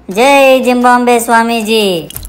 జై జింబాంబే స్వామీజీ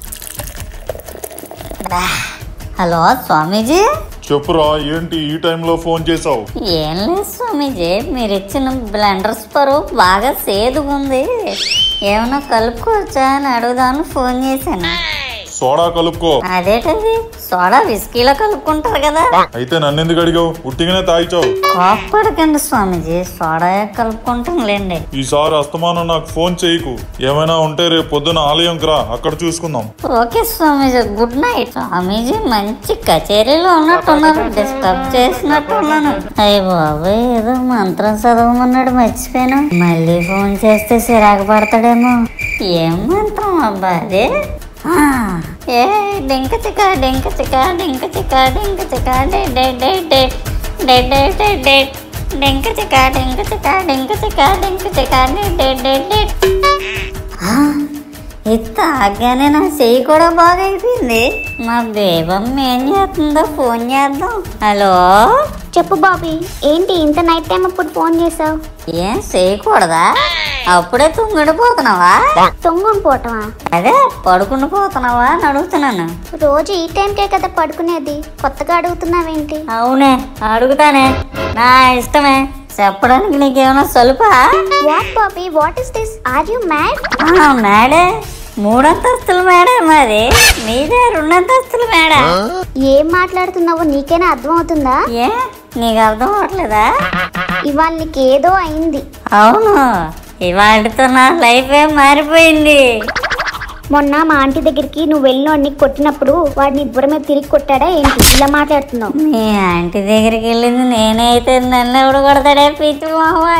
హలో స్వామీజీ చెప్పురా ఏంటి ఈ టైంలో ఫోన్ చేసావు ఏం లేదు స్వామీజీ మీరు ఇచ్చిన బ్లెండర్ స్పరు బాగా సేదుగుంది ఏమైనా కలుపుకోవచ్చా అని అడుగుదామని ఫోన్ చేశాను సోడా కలుపుకో అదేటది సోడా విస్కీలో కలుపుకుంటారు కదా అయితే నన్నెందుకు అడిగావు ఉట్టిగానే తాగిచావు కోప్పడకండి స్వామీజీ సోడా కలుపుకుంటాంలేండి ఈసారి అస్తమానం నాకు ఫోన్ చేయకు ఏమైనా ఉంటే రేపు పొద్దున ఆలయంకి రా అక్కడ చూసుకుందాం okay swamiji good night swamiji మంచి కచేరీలో ఉన్నట్టున్నారు డిస్టర్బ్ చేసినట్టున్నాను అయ్య బాబాయ్ ఏదో మంత్రం చదవమన్నాడు మర్చిపోయాను మళ్ళీ ఫోన్ చేస్తే చిరాకు పడతాడేమో ఏం మంత్రం అబ్బా అదే ఆ, ఏ డింక చిక డింక చిక డింక చిక డింక చిక డే డే డే డే డే డే డే డే డింక చిక డింక చిక డింక చిక డింక చిక డే డే డే డే ఆ, ఇది తాగానే నా చెయ్యి కూడా బాగా అయిపోయింది మా బేబమ్మ ఏం చేస్తుందో ఫోన్ చేద్దాం హలో చెప్పు బాబీ ఏంటి ఇంత నైట్ టైం అప్పుడు ఫోన్ చేసావు ఏం చేయకూడదా అప్పుడే తుంగిడిపోతున్నావా తొంగుని పోవటమా అదే పడుకుని పోతున్నావా అని అడుగుతున్నాను రోజు ఈ టైంకే కదా పడుకునేది కొత్తగా అడుగుతున్నావేంటి అవునే అడుగుతానే నా ఇష్టమే చెప్పడానికి నీకేమైనా సలుపా what Bobby what is this are you mad ఆ, మేడే మూడంతస్తుల మేడే మాది మీదే రెండంతస్తుల మేడ ఏం మాట్లాడుతున్నావో నీకైనా అర్థం అవుతుందా ఏ నీకు అర్థం అవట్లేదా ఇవాళ నీకు ఏదో అయింది అవును ఇవాళతో నా లైఫ్ ఏ మారిపోయింది మొన్న మా ఆంటీ దగ్గరికి నువ్వు వెళ్ళినోడిని కొట్టినప్పుడు వాడిని బుర్ర మీద తిరిగి కొట్టాడా ఏంటి ఇలా మాట్లాడుతున్నావు మీ ఆంటీ దగ్గరికి వెళ్ళింది నేనే అయితే నన్ను ఎవడు కొడతాడే పిచ్చి మామ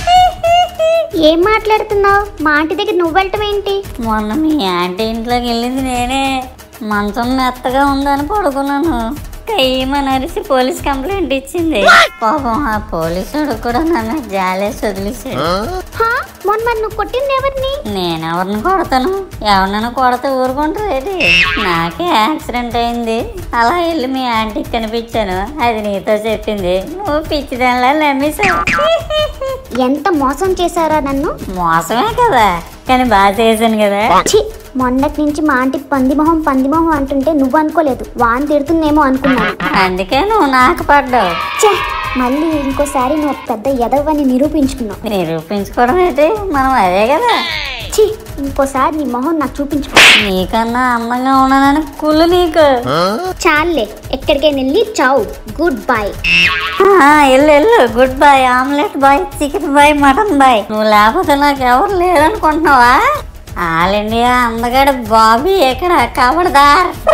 ఏం మాట్లాడుతున్నావు మా ఆంటీ దగ్గర నువ్వు వెళ్ళటం ఏంటి మొన్న మీ ఆంటీ ఇంట్లోకి వెళ్ళింది నేనే మంచం మెత్తగా ఉందని పడుకున్నాను కయ్యమని అరిసి పోలీస్ కంప్లైంట్ ఇచ్చింది పాపం ఆ పోలీసుడు కూడా నన్ను జాలేసి వదిలేసాడు హా? మొన్న మరి నువ్వు కొట్టింది ఎవరిని నేనెవరిని కొడతాను ఎవరినైనా కొడితే ఊరుకుంటారేది నాకే యాక్సిడెంట్ అయింది అలా వెళ్ళి మీ ఆంటీకి కనిపించాను అది నీతో చెప్పింది నువ్వు పిచ్చిదానిలా నమ్మేశావు ఎంత మోసం చేశారా నన్ను మోసమే కదా కానీ బాగా చేశాను కదా ఛీ మొన్నటి నుంచి మా ఆంటీ పందిమొహం పందిమొహం అంటుంటే నువ్వు అనుకోలేదు వాన్ తిడుతుందేమో అనుకున్నాను అందుకే నువ్వు నాకు పడ్డావు ఛే మళ్ళీ ఇంకోసారి నువ్వు ఒక పెద్ద ఎదవని నిరూపించుకున్నావు నిరూపించుకోవడం ఏంటి మనం అదే కదా ఛీ ఇంకోసారి నీ మొహం నాకు చూపించుకో నీకన్నా అందంగా ఉన్నానని కుళ్ళు నీకు చాలే ఎక్కడికైనా వెళ్ళి చావు గుడ్ బై ఆ, వెళ్ళు వెళ్ళు good boy omelette boy chicken boy mutton boy నువ్వు లేకపోతే నాకు ఎవరు లేరనుకుంటున్నావా ఆల్ ఇండియా అందగాడు బాబీ ఎక్కడ కబడ్దార్